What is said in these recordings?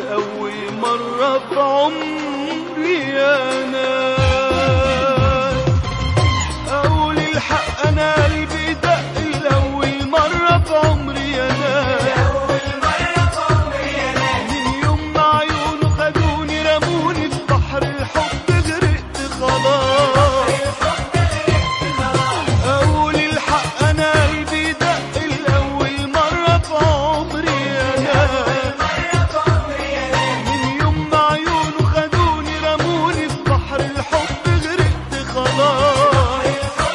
لأول مرة في عمري يا ناس أقول الحق أنا قلبي دق لأول مرة في عمري يا ناس من يوم ما عيونه خدوني رموني في بحر الحب غرقت خلاص أقول الحق أنا قلبي دق لأول مرة في عمري يا ناس من يوم ما عيونه خدوني رموني في بحر الحب غرقت خلاص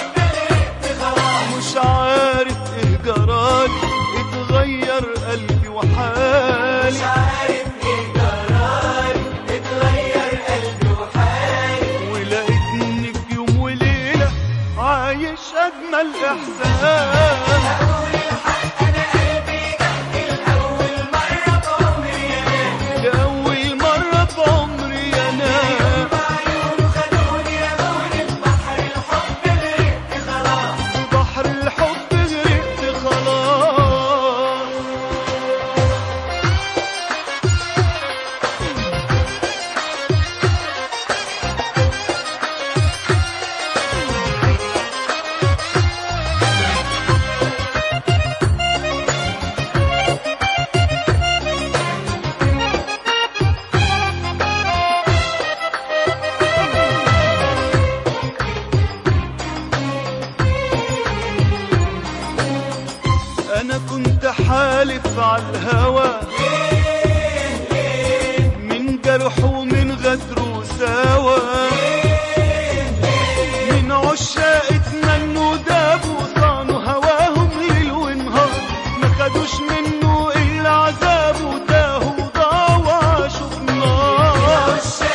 مش عارف ايه جرالي اتغير قلبي وحالي ولقيتني في يوم وليلة عايش أجمل إحساس لأول مرة في عمري يا ناس في بحر الحب غرقت خلاص انا كنت حالف على الهوى من جرح ومن غدر وساوى من عشاق اتمنوا دابوا صانوا هواهم ليل ونهار ما خدوش منه الا عذاب وتاهوا وضاعوا عاشوا في النار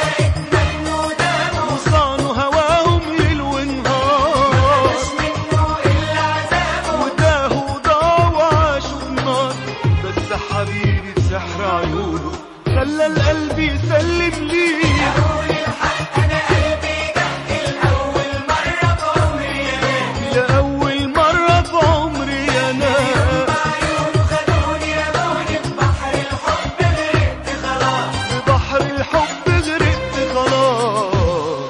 وصانوا هواهم ليل ونهار وتاهوا وضاعوا عاشوا في النار بس حبيبي بسحر عيونه خلى القلب يسلم ليه لأول مرة في عمري يا ناس في بحر الحب غرقت خلاص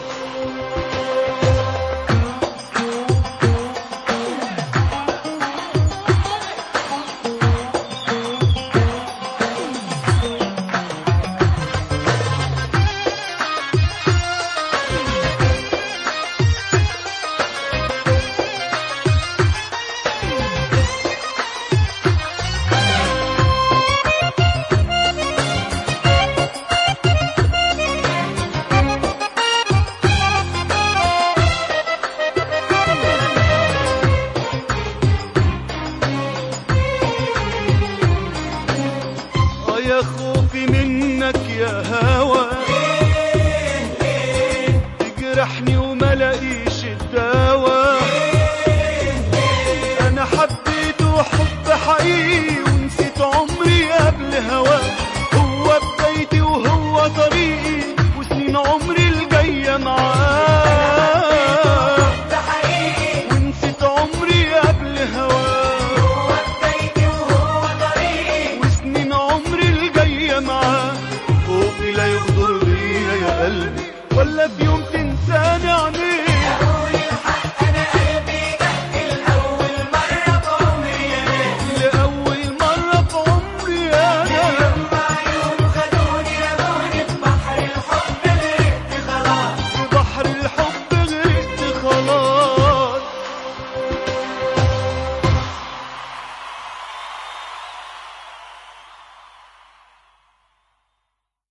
آه يا خوفي منك يا هوى تجرحني وما لاقيش الدواء انا حبيته حب حقيقي ونسيت عمري قبل هواه هو بدايتي وهو طريقي وسنين عمري الجايه معاه ونسيت عمري قبل هواه وسنين عمري الجاية معاه خوفي لا يغدر بيا يا قلبي ولا في يوم